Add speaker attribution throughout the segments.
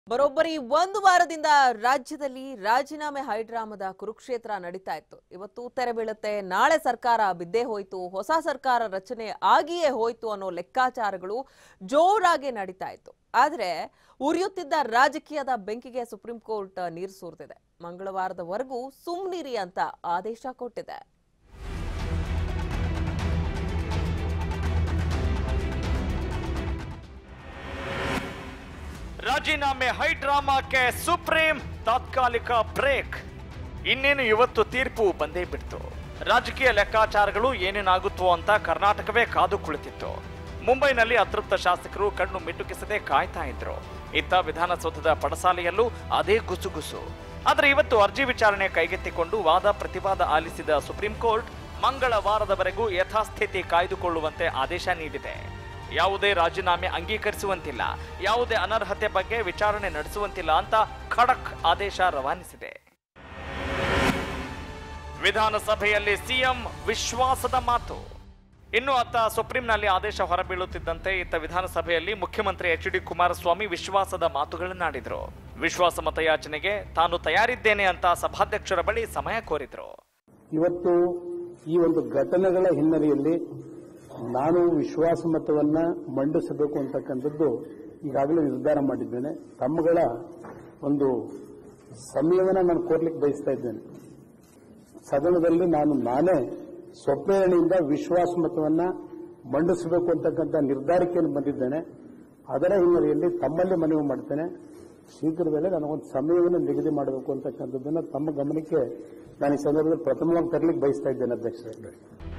Speaker 1: ಬರೋಬ್ಬರಿ ಒಂದು ವಾರದಿಂದ ರಾಜ್ಯದಲ್ಲಿ ರಾಜೀನಾಮೆ ಹೈಡ್ರಾಮದ ಕುರುಕ್ಷೇತ್ರ ನಡೀತಾ ಇತ್ತು ಇವತ್ತು ತೆರೆ ಬೀಳುತ್ತೆ ನಾಳೆ ಸರ್ಕಾರ ಬಿದ್ದೇ ಹೋಯ್ತು ಹೊಸ ಸರ್ಕಾರ ರಚನೆ ಆಗಿಯೇ ಹೋಯ್ತು ಅನ್ನೋ ಲೆಕ್ಕಾಚಾರಗಳು ಜೋರಾಗಿ ನಡೀತಾ ಇತ್ತು ಆದ್ರೆ ಉರಿಯುತ್ತಿದ್ದ ರಾಜಕೀಯದ ಬೆಂಕಿಗೆ ಸುಪ್ರೀಂ ಕೋರ್ಟ್ ನೀರು ಸುರಿದಿದೆ ಮಂಗಳವಾರದವರೆಗೂ ಸುಮ್ನಿರಿ ಅಂತ ಆದೇಶ ಕೊಟ್ಟಿದೆ
Speaker 2: ರಾಜೀನಾಮೆ ಹೈಡ್ರಾಮಾಕ್ಕೆ ಸುಪ್ರೀಂ ತಾತ್ಕಾಲಿಕ ಬ್ರೇಕ್ ಇನ್ನೇನು ಇವತ್ತು ತೀರ್ಪು ಬಂದೇ ಬಿಡ್ತು ರಾಜಕೀಯ ಲೆಕ್ಕಾಚಾರಗಳು ಏನೇನಾಗುತ್ತೋ ಅಂತ ಕರ್ನಾಟಕವೇ ಕಾದು ಕುಳಿತಿತ್ತು ಮುಂಬೈನಲ್ಲಿ ಅತೃಪ್ತ ಶಾಸಕರು ಕಣ್ಣು ಮಿಟುಕಿಸದೆ ಕಾಯ್ತಾ ಇದ್ರು ಇತ್ತ ವಿಧಾನಸೌಧದ ಪಡಸಾಲೆಯಲ್ಲೂ ಅದೇ ಗುಸುಗುಸು ಆದ್ರೆ ಇವತ್ತು ಅರ್ಜಿ ವಿಚಾರಣೆ ಕೈಗೆತ್ತಿಕೊಂಡು ವಾದ ಪ್ರತಿವಾದ ಆಲಿಸಿದ ಸುಪ್ರೀಂ ಕೋರ್ಟ್ ಮಂಗಳವಾರದವರೆಗೂ ಯಥಾಸ್ಥಿತಿ ಕಾಯ್ದುಕೊಳ್ಳುವಂತೆ ಆದೇಶ ನೀಡಿದೆ ಯಾವುದೇ ರಾಜೀನಾಮೆ ಅಂಗೀಕರಿಸುವಂತಿಲ್ಲ ಯಾವುದೇ ಅನರ್ಹತೆ ಬಗ್ಗೆ ವಿಚಾರಣೆ ನಡೆಸುವಂತಿಲ್ಲ ಅಂತ ಖಡಕ್ ಆದೇಶ ರವಾನಿಸಿದೆ ವಿಧಾನಸಭೆಯಲ್ಲಿ ಸಿಎಂ ವಿಶ್ವಾಸದ ಮಾತು ಇನ್ನು ಅತ್ತ ಸುಪ್ರೀಂನಲ್ಲಿ ಆದೇಶ ಹೊರಬೀಳುತ್ತಿದ್ದಂತೆ ಇತ್ತ ವಿಧಾನಸಭೆಯಲ್ಲಿ ಮುಖ್ಯಮಂತ್ರಿ ಎಚ್ ಡಿ ಕುಮಾರಸ್ವಾಮಿ ವಿಶ್ವಾಸದ ಮಾತುಗಳನ್ನಾಡಿದ್ರು ವಿಶ್ವಾಸ ಮತಯಾಚನೆಗೆ ತಾನು ತಯಾರಿದ್ದೇನೆ ಅಂತ ಸಭಾಧ್ಯಕ್ಷರ ಬಳಿ ಸಮಯ ಕೋರಿದ್ರು
Speaker 3: ಇವತ್ತು ಈ ಒಂದು ಘಟನೆಗಳ ಹಿನ್ನೆಲೆಯಲ್ಲಿ ನಾನು ವಿಶ್ವಾಸ ಮತವನ್ನ ಮಂಡಿಸಬೇಕು ಅಂತಕ್ಕಂಥದ್ದು ಈಗಾಗಲೇ ನಿರ್ಧಾರ ಮಾಡಿದ್ದೇನೆ ತಮ್ಮಗಳ ಒಂದು ಸಮಯವನ್ನ ನಾನು ಕೋರ್ಲಿಕ್ಕೆ ಬಯಸ್ತಾ ಇದ್ದೇನೆ ಸದನದಲ್ಲಿ ನಾನು ನಾನೇ ಸ್ವಪ್ರೇರಣೆಯಿಂದ ವಿಶ್ವಾಸ ಮತವನ್ನ ಮಂಡಿಸಬೇಕು ಅಂತಕ್ಕಂಥ ನಿರ್ಧಾರಕ್ಕೆ ಬಂದಿದ್ದೇನೆ ಅದರ ಹಿನ್ನೆಲೆಯಲ್ಲಿ ತಮ್ಮಲ್ಲಿ ಮನವಿ ಮಾಡ್ತೇನೆ ಶೀಘ್ರದಲ್ಲೇ ನನಗೊಂದು ಸಮಯವನ್ನು ನಿಗದಿ ಮಾಡಬೇಕು ಅಂತಕ್ಕಂಥದ್ದನ್ನ ತಮ್ಮ ಗಮನಕ್ಕೆ ನಾನು ಈ ಸಂದರ್ಭದಲ್ಲಿ ಪ್ರಥಮವಾಗಿ ತರಲಿಕ್ಕೆ ಬಯಸ್ತಾ ಇದ್ದೇನೆ ಅಧ್ಯಕ್ಷರೇ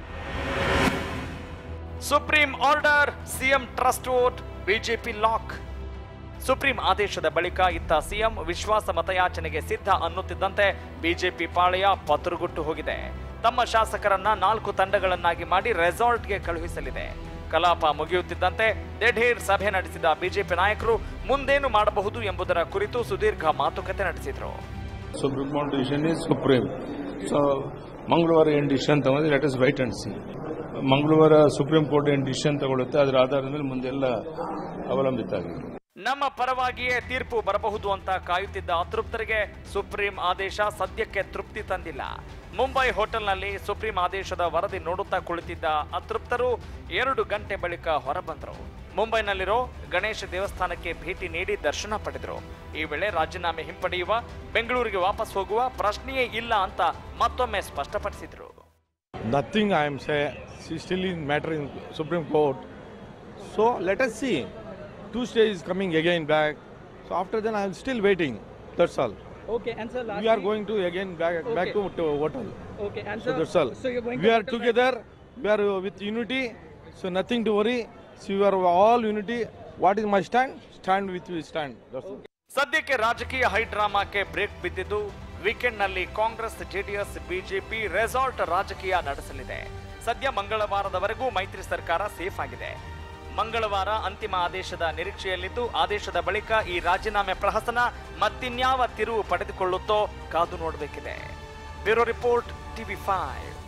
Speaker 2: supreme order CM trust vote BJP lock supreme ಆದೇಶದ ಬಳಿಕ ಇತ್ತ ಸಿಎಂ ವಿಶ್ವಾಸ ಮತಯಾಚನೆಗೆ ಸಿದ್ಧ ಅನ್ನುತ್ತಿದ್ದಂತೆ ಬಿಜೆಪಿ ಪಾಳೆಯ ಪತರುಗುಟ್ಟು ಹೋಗಿದೆ ತಮ್ಮ ಶಾಸಕರನ್ನ ನಾಲ್ಕು ತಂಡಗಳನ್ನಾಗಿ ಮಾಡಿ ರೆಸಾರ್ಟ್ಗೆ ಕಳುಹಿಸಲಿದೆ ಕಲಾಪ ಮುಗಿಯುತ್ತಿದ್ದಂತೆ ದಿಢೀರ್ ಸಭೆ ನಡೆಸಿದ ಬಿಜೆಪಿ ನಾಯಕರು ಮುಂದೇನು ಮಾಡಬಹುದು ಎಂಬುದರ ಕುರಿತು ಸುದೀರ್ಘ ಮಾತುಕತೆ ನಡೆಸಿದರು
Speaker 4: Supreme Court decision is supreme. So, ಮಂಗಳವಾರ ಏನು ಡಿಸಿಷನ್ ತಗೊಂಡ್ರೆ let us wait and see ಮಂಗಳವಾರ ಸುಪ್ರೀಂ ಕೋರ್ಟ್ ಏನು ಡಿಸಿಷನ್ ತಗೊಳುತ್ತೆ ಅದರ ಆಧಾರದ ಮೇಲೆ ಮುಂದೆಲ್ಲ ಅವಲಂಬಿತ ಆಗಿದೆ
Speaker 2: ನಮ್ಮ ಪರವಾಗಿಯೇ ತೀರ್ಪು ಬರಬಹುದು ಅಂತ ಕಾಯುತ್ತಿದ್ದ ಅತೃಪ್ತರಿಗೆ ಸುಪ್ರೀಂ ಆದೇಶ ಸದ್ಯಕ್ಕೆ ತೃಪ್ತಿ ತಂದಿಲ್ಲ ಮುಂಬೈ ಹೋಟೆಲ್ನಲ್ಲಿ ಸುಪ್ರೀಂ ಆದೇಶದ ವರದಿ ನೋಡುತ್ತಾ ಕುಳಿತಿದ್ದ ಅತೃಪ್ತರು ಎರಡು ಗಂಟೆ ಬಳಿಕ ಹೊರಬಂದರು ಮುಂಬೈನಲ್ಲಿರೋ ಗಣೇಶ ದೇವಸ್ಥಾನಕ್ಕೆ ಭೇಟಿ ನೀಡಿ ದರ್ಶನ ಪಡೆದರು ಈ ವೇಳೆ ರಾಜೀನಾಮೆ ಹಿಂಪಡೆಯುವ ಬೆಂಗಳೂರಿಗೆ ವಾಪಸ್ ಹೋಗುವ ಪ್ರಶ್ನೆಯೇ ಇಲ್ಲ ಅಂತ ಮತ್ತೊಮ್ಮೆ ಸ್ಪಷ್ಟಪಡಿಸಿದರು
Speaker 4: Nothing I am saying, still in matter in Supreme Court. So let us see. Tuesday is coming again back. So after then I am still waiting. That's all.
Speaker 5: Okay, and sir, lastly,
Speaker 4: We are going to again back back to, to hotel.
Speaker 5: Okay, and
Speaker 4: So
Speaker 5: sir,
Speaker 4: that's all.
Speaker 5: so you're going
Speaker 4: we
Speaker 5: to
Speaker 4: are
Speaker 5: hotel
Speaker 4: together. We are uh, with unity. So nothing to worry. So we are all unity. What is my stand? Stand with we stand. That's all.
Speaker 2: ಸದ್ಯಕ್ಕೆ ರಾಜಕೀಯ ಹೈಡ್ರಾಮಾಕ್ಕೆ break ಬಿದ್ದಿದ್ದು ವೀಕೆಂಡ್ನಲ್ಲಿ Congress JDS BJP resort ರಾಜಕೀಯ ನಡೆಸಲಿದೆ ಸದ್ಯ ಮಂಗಳವಾರದವರೆಗೂ ಮೈತ್ರಿ ಸರ್ಕಾರ ಸೇಫ್ ಆಗಿದೆ ಮಂಗಳವಾರ ಅಂತಿಮ ಆದೇಶದ ನಿರೀಕ್ಷೆಯಲ್ಲಿದ್ದು ಆದೇಶದ ಬಳಿಕ ಈ ರಾಜೀನಾಮೆ ಪ್ರಹಸನ ಮತ್ತಿನ್ಯಾವ ತಿರುವು ಪಡೆದುಕೊಳ್ಳುತ್ತೋ ಕಾದು ನೋಡಬೇಕಿದೆ ಬ್ಯೂರೋ ರಿಪೋರ್ಟ್ ಟಿವಿ ಫೈವ್